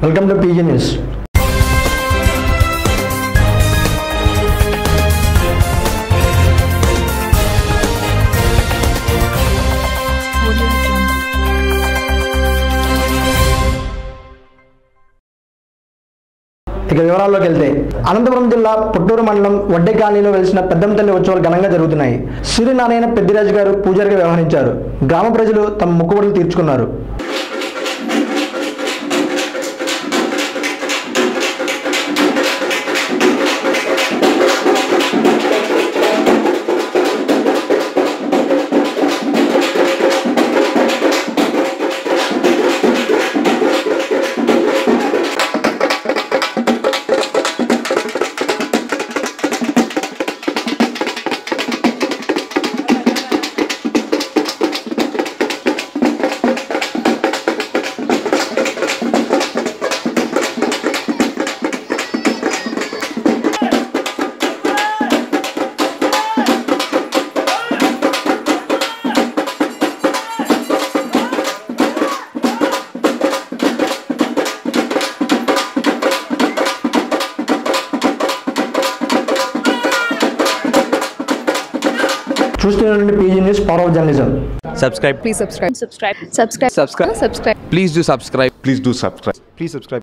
Welcome to PG news Audio Jungle. ఇక వివరాల్లోకి వెళ్తే అనంతపురం జిల్లా పుట్టూరు మండలం వడ్డే కాలనీలో వెలిసిన పెద్దంతల్లి ఉత్సవాలు ఘనంగా జరుగుతున్నాయి సూర్యనారాయణ పెద్దిరాజు గారు పూజారిగా వ్యవహరించారు గ్రామ ప్రజలు తమ మొక్కుబడులు తీర్చుకున్నారు చూస్తున్న PG news power of journalism subscribe Please subscribe. Subscribe. Subscribe. Subscribe. Subscribe. please do subscribe Please do subscribe. Please subscribe.